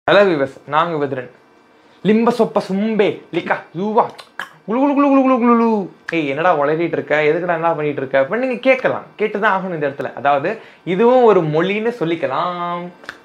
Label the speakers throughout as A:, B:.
A: Hello விவஸ் நாங்க வெதுரன் லிம்ப சொப்ப சும்பே லிக்கா யூவா குளு குளு குளு குளு குளு குளு குளு. ஏய் என்னடா உளறிட்டு இருக்க எதுக்குடா என்ன பண்ணிட்டு இருக்க அப்படின்னு நீங்க கேட்கலாம் கேட்டுதான் ஆகணும் இந்த இடத்துல அதாவது இதுவும் ஒரு மொழின்னு சொல்லிக்கலாம்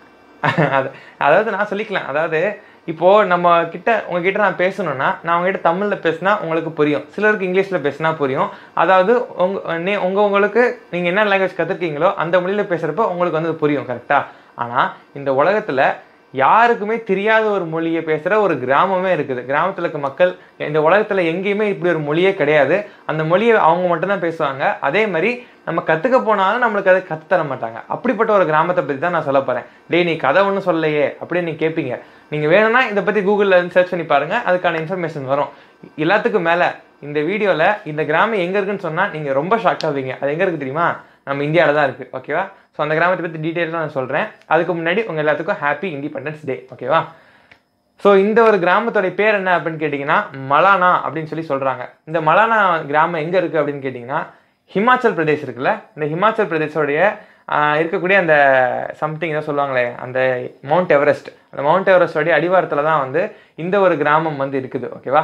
A: அது அதாவது நான் சொல்லிக்கலாம் அதாவது இப்போ நம்ம கிட்ட உங்ககிட்ட நான் பேசணும்னா நான் உங்ககிட்ட தமிழ்ல பேசினா உங்களுக்கு புரியும் சிலருக்கு இங்கிலீஷ்ல பேசினா புரியும் அதாவது உங்க நீ உங்க உங்களுக்கு நீங்க என்ன லாங்குவேஜ் கத்துருக்கீங்களோ அந்த மொழியில பேசுறப்ப உங்களுக்கு வந்து அது புரியும் கரெக்டா ஆனா இந்த உலகத்துல யாருக்குமே தெரியாத ஒரு மொழியை பேசுற ஒரு கிராமமே இருக்குது கிராமத்துல இருக்க மக்கள் இந்த உலகத்துல எங்கேயுமே இப்படி ஒரு மொழியே கிடையாது அந்த மொழியை அவங்க மட்டும்தான் பேசுவாங்க அதே மாதிரி நம்ம கத்துக்க போனாலும் நம்மளுக்கு அதை கத்து தர மாட்டாங்க அப்படிப்பட்ட ஒரு கிராமத்தை பத்தி தான் நான் சொல்ல போறேன் டேய் நீ கதை ஒன்றும் சொல்லலையே அப்படின்னு நீங்க கேட்பீங்க நீங்க வேணும்னா இதை பத்தி கூகுள்ல சர்ச் பண்ணி பாருங்க அதுக்கான இன்ஃபர்மேஷன் வரும் எல்லாத்துக்கும் மேல இந்த வீடியோல இந்த கிராமம் எங்க இருக்குன்னு சொன்னா நீங்க ரொம்ப ஷாக் ஆவீங்க அது எங்க இருக்கு தெரியுமா நம்ம இந்தியாவில தான் இருக்கு ஓகேவா ஸோ அந்த கிராமத்தை பத்தி டீட்டெயிலாக நான் சொல்றேன் அதுக்கு முன்னாடி உங்க எல்லாத்துக்கும் ஹாப்பி இண்டிபெண்டன்ஸ் டே ஓகேவா ஸோ இந்த ஒரு கிராமத்தோட பேர் என்ன அப்படின்னு கேட்டிங்கன்னா மலானா அப்படின்னு சொல்லி சொல்கிறாங்க இந்த மலானா கிராமம் எங்கே இருக்குது அப்படின்னு கேட்டிங்கன்னா ஹிமாச்சல் பிரதேஷ் இருக்குல்ல இந்த ஹிமாச்சல் பிரதேஷோடைய ஆஹ், இருக்கக்கூடிய அந்த சம்திங் ஏதோ சொல்லுவாங்களே அந்த மவுண்ட் எவரெஸ்ட் அந்த மவுண்ட் எவரெஸ்டோடைய அடிவாரத்தில் தான் வந்து இந்த ஒரு கிராமம் வந்து இருக்குது ஓகேவா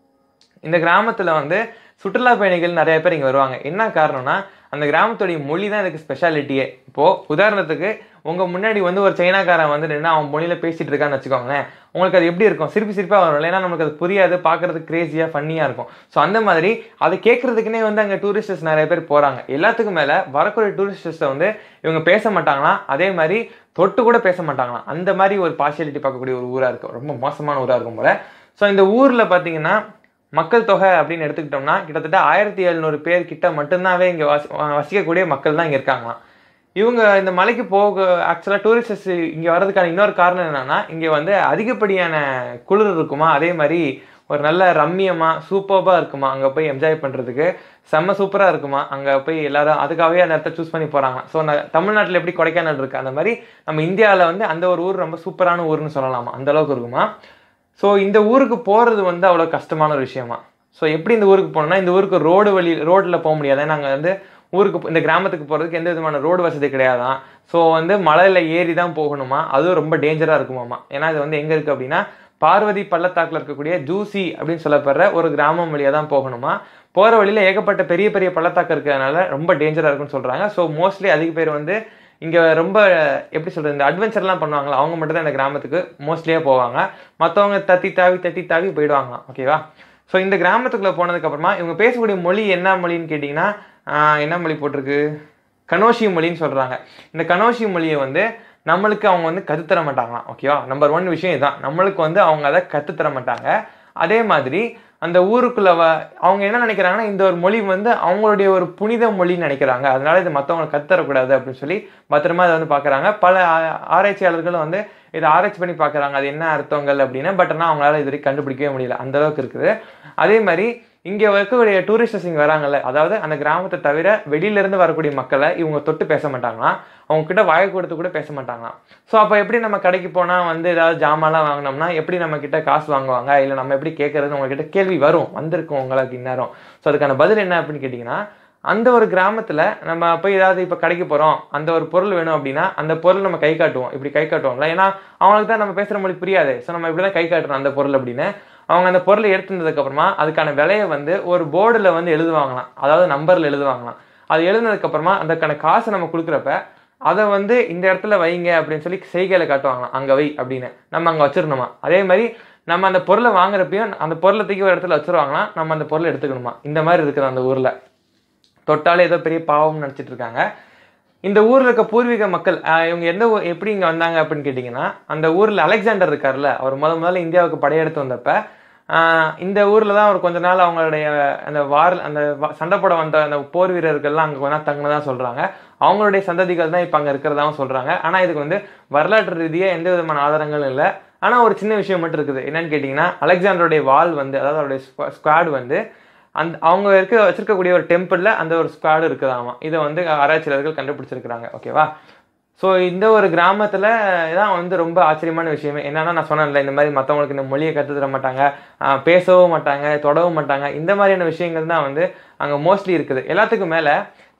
A: இந்த கிராமத்தில் வந்து சுற்றுலா பயணிகள் நிறைய பேர் இங்கே வருவாங்க என்ன காரணம்னா அந்த கிராமத்துடைய மொழி தான் இதுக்கு ஸ்பெஷாலிட்டியே இப்போ உதாரணத்துக்கு உங்க முன்னாடி வந்து ஒரு சைனாக்காரன் வந்து நின்று அவன் மொழியில பேசிட்டு இருக்கான்னு வச்சுக்கோங்களேன் உங்களுக்கு அது எப்படி இருக்கும் சிரிப்பு சிரிப்பா வரும் ஏன்னா நமக்கு அது புரியாது பார்க்கறதுக்கு கிரேசியா ஃபன்னியா இருக்கும் ஸோ அந்த மாதிரி அதை கேட்கறதுக்குனே வந்து அங்கே டூரிஸ்டர்ஸ் நிறைய பேர் போறாங்க எல்லாத்துக்கும் மேல வரக்கூடிய டூரிஸ்டர்ஸை வந்து இவங்க பேச மாட்டாங்களாம் அதே மாதிரி தொட்டு கூட பேச மாட்டாங்களாம் அந்த மாதிரி ஒரு பார்ஷியாலிட்டி பார்க்கக்கூடிய ஒரு ஊரா இருக்கும் ரொம்ப மோசமான ஊரா இருக்கும் போல ஸோ இந்த ஊர்ல பாத்தீங்கன்னா மக்கள் தொகை அப்படின்னு எடுத்துக்கிட்டோம்னா கிட்டத்தட்ட ஆயிரத்தி எழுநூறு பேர் கிட்ட மட்டும்தாவே இங்கே வசி வசிக்கக்கூடிய மக்கள் தான் இங்கே இருக்காங்களாம் இவங்க இந்த மலைக்கு போக ஆக்சுவலாக டூரிஸ்டர்ஸ் இங்கே வர்றதுக்கான இன்னொரு காரணம் என்னன்னா இங்கே வந்து அதிகப்படியான குளிர் இருக்குமா அதே மாதிரி ஒரு நல்ல ரம்மியமாக சூப்பர்பாக இருக்குமா அங்கே போய் என்ஜாய் பண்ணுறதுக்கு செம்ம சூப்பராக இருக்குமா அங்கே போய் எல்லாரும் அதுக்காகவே அந்த இடத்த சூஸ் பண்ணி போகிறாங்க ஸோ தமிழ்நாட்டில் எப்படி கொடைக்கானல் இருக்குது அந்த மாதிரி நம்ம இந்தியாவில் வந்து அந்த ஒரு ஊர் ரொம்ப சூப்பரான ஊர்னு சொல்லலாமா அந்த அளவுக்கு இருக்குமா ஸோ இந்த ஊருக்கு போகிறது வந்து அவ்வளோ கஷ்டமான ஒரு விஷயமா ஸோ எப்படி இந்த ஊருக்கு போகணும்னா இந்த ஊருக்கு ரோடு வழி ரோட்டில் போக முடியாது நாங்கள் வந்து ஊருக்கு போ- இந்த கிராமத்துக்கு போகிறதுக்கு எந்த விதமான ரோடு வசதி கிடையாதான் ஸோ வந்து மலையில் ஏறி தான் போகணுமா அதுவும் ரொம்ப டேஞ்சராக இருக்குமாமா ஏன்னா இது வந்து எங்கே இருக்குது அப்படின்னா பார்வதி பள்ளத்தாக்கில் இருக்கக்கூடிய ஜூசி அப்படின்னு சொல்லப்படுற ஒரு கிராமம் வழியாக தான் போகணுமா போகிற வழியில் ஏகப்பட்ட பெரிய பெரிய பள்ளத்தாக்கு இருக்கிறதுனால ரொம்ப டேஞ்சராக இருக்குன்னு சொல்கிறாங்க ஸோ மோஸ்ட்லி அதிக பேர் வந்து இங்கே ரொம்ப எப்படி சொல்கிறது இந்த அட்வென்ச்சர்லாம் பண்ணுவாங்களா அவங்க மட்டும் தான் இந்த கிராமத்துக்கு மோஸ்ட்லியாக போவாங்க மற்றவங்க தத்தி தாவி தத்தி தாவி போயிடுவாங்களாம் ஓகேவா ஸோ இந்த கிராமத்துக்குள்ளே போனதுக்கப்புறமா இவங்க பேசக்கூடிய மொழி என்ன மொழின்னு கேட்டிங்கன்னா ஆஹ், என்ன மொழி போட்டிருக்கு கனோஷி மொழின்னு சொல்கிறாங்க இந்த கனோஷி மொழியை வந்து நம்மளுக்கு அவங்க வந்து கற்றுத்தர மாட்டாங்களாம் ஓகேவா நம்பர் ஒன் விஷயம் இதுதான் நம்மளுக்கு வந்து அவங்க அதை கற்றுத்தர மாட்டாங்க அதே மாதிரி அந்த ஊருக்குள்ள வ அவங்க என்ன நினைக்கிறாங்கன்னா இந்த ஒரு மொழி வந்து அவங்களுடைய ஒரு புனித மொழின்னு நினைக்கிறாங்க அதனால இது மற்றவங்களுக்கு கற்றுத்தரக்கூடாது அப்படின்னு சொல்லி பத்திரமா அதை வந்து பார்க்குறாங்க பல ஆ- ஆராய்ச்சியாளர்களும் வந்து இதை ஆராய்ச்சி பண்ணி பார்க்குறாங்க அது என்ன அர்த்தங்கள் அப்படின்னு பட் ஆனால் அவங்களால இது வரைக்கும் கண்டுபிடிக்கவே முடியல அந்த அளவுக்கு இருக்குது அதே மாதிரி இங்கே இருக்கக்கூடிய டூரிஸ்டர்ஸ் இங்கே வராங்கல்ல அதாவது அந்த கிராமத்தை தவிர வெளியில இருந்து வரக்கூடிய மக்களை இவங்க தொட்டு பேச மாட்டாங்களாம் அவங்க கிட்ட வாயை கொடுத்து கூட பேச மாட்டாங்களாம் ஸோ அப்போ எப்படி நம்ம கடைக்கு போனால் வந்து ஏதாவது ஜாமான்லாம் வாங்கினோம்னா எப்படி நம்ம கிட்ட காசு வாங்குவாங்க இல்லை நம்ம எப்படி கேட்கறது உங்ககிட்ட கேள்வி வரும் வந்திருக்கும் உங்களுக்கு இந்நேரம் ஸோ அதுக்கான பதில் என்ன அப்படின்னு கேட்டிங்கன்னா அந்த ஒரு கிராமத்துல நம்ம போய் ஏதாவது இப்போ கடைக்கு போறோம் அந்த ஒரு பொருள் வேணும் அப்படின்னா அந்த பொருள் நம்ம கை காட்டுவோம் இப்படி கை காட்டுவோம்ல ஏன்னா அவங்களுக்கு தான் நம்ம பேசுற மொழி புரியாது ஸோ நம்ம இப்படி தான் கை காட்டுறோம் அந்த பொருள் அப்படின்னு அவங்க அந்த பொருளை எடுத்துனதுக்கு அப்புறமா அதுக்கான விலையை வந்து ஒரு போர்டுல வந்து எழுதுவாங்களாம் அதாவது நம்பர்ல எழுதுவாங்களாம் அது எழுதுனதுக்கு அப்புறமா அதுக்கான காசை நம்ம கொடுக்குறப்ப அதை வந்து இந்த இடத்துல வைங்க அப்படின்னு சொல்லி செய்கையில காட்டுவாங்களாம் அங்க வை அப்படின்னு நம்ம அங்க வச்சிடணுமா அதே மாதிரி நம்ம அந்த பொருளை வாங்குறப்பையும் அந்த பொருளை தூக்கி ஒரு இடத்துல வச்சிருவாங்களாம் நம்ம அந்த பொருளை எடுத்துக்கணுமா இந்த மாதிரி இருக்குது அந்த ஊர்ல தொட்டாலே ஏதோ பெரிய பாவம்னு நினச்சிட்டு இருக்காங்க இந்த ஊர்ல இருக்க பூர்வீக மக்கள் ஆஹ் இவங்க எந்த ஊர் எப்படி இங்க வந்தாங்க அப்படின்னு கேட்டிங்கன்னா அந்த ஊர்ல அலெக்சாண்டர் இருக்கார்ல அவர் முத முதல்ல இந்தியாவுக்கு படையெடுத்து வந்தப்ப ஆஹ் இந்த ஊர்ல தான் அவர் கொஞ்ச நாள் அவங்களுடைய அந்த வார் அந்த வ- சண்டை போட வந்த அந்த போர் வீரர்கள்லாம் அங்க கொஞ்ச நாள் தங்கினதா சொல்றாங்க அவங்களுடைய சந்ததிகள் தான் இப்ப அங்க இருக்கிறதாவும் சொல்றாங்க ஆனா இதுக்கு வந்து வரலாற்று ரீதியா எந்த விதமான ஆதாரங்களும் இல்லை ஆனா ஒரு சின்ன விஷயம் மட்டும் இருக்குது என்னன்னு கேட்டிங்கன்னா அலெக்சாண்டருடைய வால் வந்து அதாவது அவருடைய ஸ்குவாட் வந்து அந்த அவங்க இருக்க வச்சிருக்கக்கூடிய ஒரு டெம்பிளில் அந்த ஒரு ஸ்குவாடு இருக்குதாமா இதை வந்து ஆராய்ச்சியாளர்கள் கண்டுபிடிச்சிருக்கிறாங்க ஓகேவா ஸோ இந்த ஒரு கிராமத்தில் தான் வந்து ரொம்ப ஆச்சரியமான விஷயமே என்னன்னா நான் சொன்னேன்ல இந்த மாதிரி மற்றவங்களுக்கு இந்த மொழியை கற்றுத் தர மாட்டாங்க ஆஹ் பேசவும் மாட்டாங்க தொடவும் மாட்டாங்க இந்த மாதிரியான விஷயங்கள் தான் வந்து அங்கே மோஸ்ட்லி இருக்குது எல்லாத்துக்கும் மேலே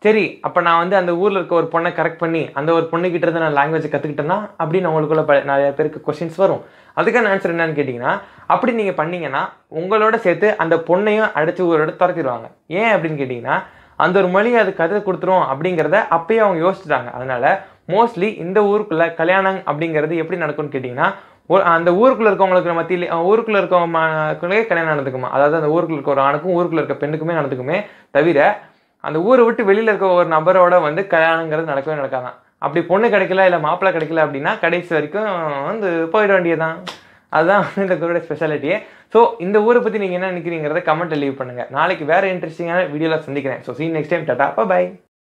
A: சரி அப்போ நான் வந்து அந்த ஊரில் இருக்க ஒரு பொண்ணை கரெக்ட் பண்ணி அந்த ஒரு பொண்ணுகிட்ட இருந்து நான் லாங்குவேஜ் கற்றுக்கிட்டேன்னா அப்படின்னு உங்களுக்குள்ள ப- நிறைய பேருக்கு கொஸ்டின்ஸ் வரும் அதுக்கான ஆன்சர் என்னன்னு கேட்டிங்கன்னா அப்படி நீங்கள் பண்ணீங்கன்னா உங்களோட சேர்த்து அந்த பொண்ணையும் அடிச்சு ஊரோட துரத்திடுவாங்க ஏன் அப்படின்னு கேட்டிங்கன்னா அந்த ஒரு மொழி அது கதை கொடுத்துரும் அப்படிங்கிறத அப்பயே அவங்க யோசிச்சுட்டாங்க அதனால மோஸ்ட்லி இந்த ஊருக்குள்ள கல்யாணம் அப்படிங்கிறது எப்படி நடக்கும்னு கேட்டிங்கன்னா ஒரு- அந்த ஊருக்குள்ள இருக்கவங்களுக்கு மத்தியில் ஊருக்குள்ள இருக்கவங்களே கல்யாணம் நடந்துக்குமா அதாவது அந்த ஊருக்குள்ள இருக்க ஒரு ஆணுக்கும் ஊருக்குள்ள இருக்க பெண்ணுக்குமே நடந்துக்குமே தவிர அந்த ஊரை விட்டு வெளியில இருக்க ஒரு நபரோட வந்து கல்யாணங்கிறது நடக்கவே நடக்காதான் அப்படி பொண்ணு கிடைக்கல இல்லை மாப்பிள்ளை கிடைக்கல அப்படின்னா கடைசி வரைக்கும் வந்து போயிட வேண்டியதுதான் அதுதான் வந்து இந்த குரோட ஸ்பெஷாலிட்டியே ஸோ இந்த ஊரை பற்றி நீங்கள் என்ன நினைக்கிறீங்கிறத கமெண்ட்டில் லீவ் பண்ணுங்கள் நாளைக்கு வேறு இன்ட்ரெஸ்டிங்கான வீடியோவில் சந்திக்கிறேன் so seen next time tata by